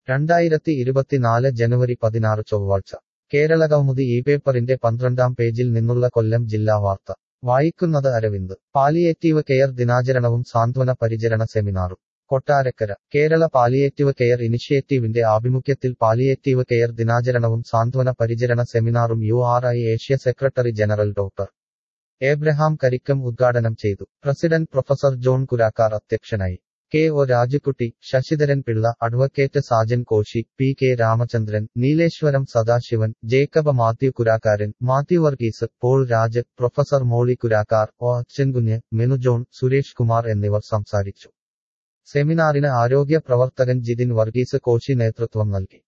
രണ്ടായിരത്തി ഇരുപത്തിനാല് ജനുവരി പതിനാറ് ചൊവ്വാഴ്ച കേരള കൗമുദി ഈ പേപ്പറിന്റെ പന്ത്രണ്ടാം പേജിൽ നിന്നുള്ള കൊല്ലം ജില്ലാ വാർത്ത വായിക്കുന്നത് അരവിന്ദ് പാലിയേറ്റീവ് കെയർ ദിനാചരണവും സാന്ത്വന പരിചരണ സെമിനാറും കൊട്ടാരക്കര കേരള പാലിയേറ്റീവ് കെയർ ഇനിഷ്യേറ്റീവിന്റെ ആഭിമുഖ്യത്തിൽ പാലിയേറ്റീവ് കെയർ ദിനാചരണവും സാന്ത്വന പരിചരണ സെമിനാറും U R I Asia secretary general doctor Abraham Karikkam ഉദ്ഘാടനം ചെയ്തു പ്രസിഡന്റ് പ്രൊഫസർ ജോൺ കുരാക്കാർ അധ്യക്ഷനായി K O Rajukutty Sasidharan Pillai advocate Sajan Koshy P K Ramachandran Nileshwaram Sadasivan Jacob Mathew Kurakaran Mathew Varghese Paul Raj professor Molly Kurakar O Achankunju മെനു ജോൺ സുരേഷ് കുമാർ എന്നിവർ സംസാരിച്ചു സെമിനാറിന് ആരോഗ്യ പ്രവർത്തകൻ ജിതിൻ വർഗീസ് കോശി നേതൃത്വം നൽകി